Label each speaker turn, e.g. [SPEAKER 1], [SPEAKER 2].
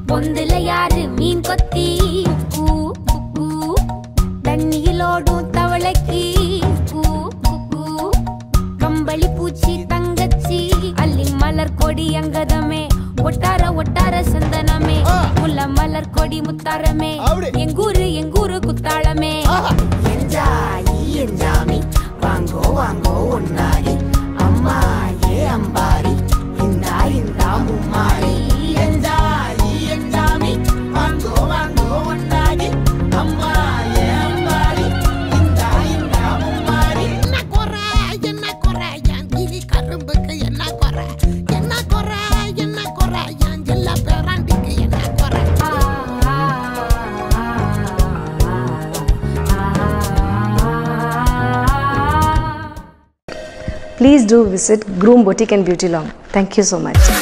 [SPEAKER 1] பொந்துல யாரு மீன் கொத்தி கூ, கூ, தண்ணியிலோடும் தவளைக்கு கூ, கூ, கூ. கம்பளி பூச்சி தங்கச்சி அள்ளி மலர் கொடி அங்கதமே ஒட்டார ஒட்டார சந்தனமே முல்ல மலர் கொடி முத்தாரமே
[SPEAKER 2] அப்படி.
[SPEAKER 1] எங்கூரு எங்கூரு குத்தாளமே
[SPEAKER 3] என்ஜாயி என்ஜாமி வாங்கோ வாங்கோ ஒன்னாரி அம்மா ஏ அம்பாரி இந்தா இந்தா மும்மாரி என்ஜாயி என்ஜாமி வாங்கோ வாங்கோ ஒன்னாரி அம்மா ஏ அம்பாரி இந்தா இந்தா மும்மாரி
[SPEAKER 4] என்ன குறை என்ன குறை என் கிளி கரும்புக்கு என்ன குறை என்ன குறை என்ன குறை என் ஜில்ல பேராண்டிக்கு என்ன குறை
[SPEAKER 5] Please do visit Groom Boutique and Beauty Long. Thank you so much.